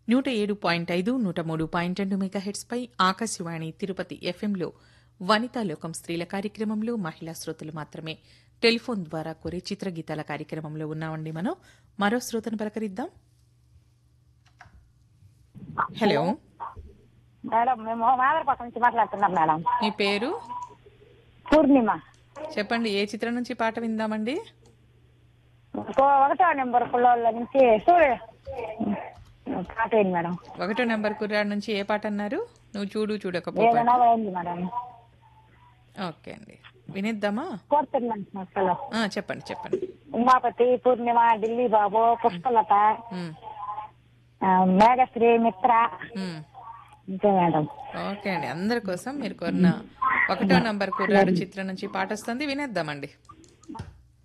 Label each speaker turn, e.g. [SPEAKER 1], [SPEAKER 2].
[SPEAKER 1] నూట ఏడు పాయింట్ ఐదు నూట మూడు పాయింట్ రెండు మెగాహెట్స్పై ఆకాశవాణి తిరుపతి ఎఫ్ఎంలో వనితా లోకం స్త్రీల కార్యక్రమంలో మహిళా శ్రోతలు మాత్రమే టెలిఫోన్ ద్వారా కోరే చిత్రగీతాల కార్యక్రమంలో ఉన్నామండి మనం మరో శ్రోతను పలకరిద్దాం హలో
[SPEAKER 2] మేడం మేము మాదరపట్నం నుంచి మాట్లాడుతున్నాం మేడం
[SPEAKER 1] మీ పేరు
[SPEAKER 2] పూర్ణిమ
[SPEAKER 1] చెప్పండి ఏ చిత్రం నుంచి పాట విందామండి
[SPEAKER 2] ఇంకో ఒకటో నెంబర్ పిల్లల నుంచి సూర్య పాట ఏంది మేడం
[SPEAKER 1] ఒకటో నెంబర్ కుర్రాడు నుంచి ఏ పాట అన్నారు నువ్వు చూడు చూడకపోతే
[SPEAKER 2] ఏదైనా అయింది మేడం
[SPEAKER 1] ఓకే అండి వినిద్దామా
[SPEAKER 2] కోరుతున్నాను అసలు
[SPEAKER 1] ఆ, చెప్పండి చెప్పండి
[SPEAKER 2] ఉమాపతి పూర్ణిమ ఢిల్లీ బాబు పుష్పలత
[SPEAKER 1] ఉమ్,
[SPEAKER 2] ఆ, మేఘశ్రీ మిత్ర
[SPEAKER 1] ఉమ్.
[SPEAKER 2] అంతే మేడం
[SPEAKER 1] ఓకే అండి అందరి కోసం మీరు కోరిన ఒకటో నంబర్ కుర్రాడు చిత్రం నుంచి పాట వస్తుంది వినేద్దామండి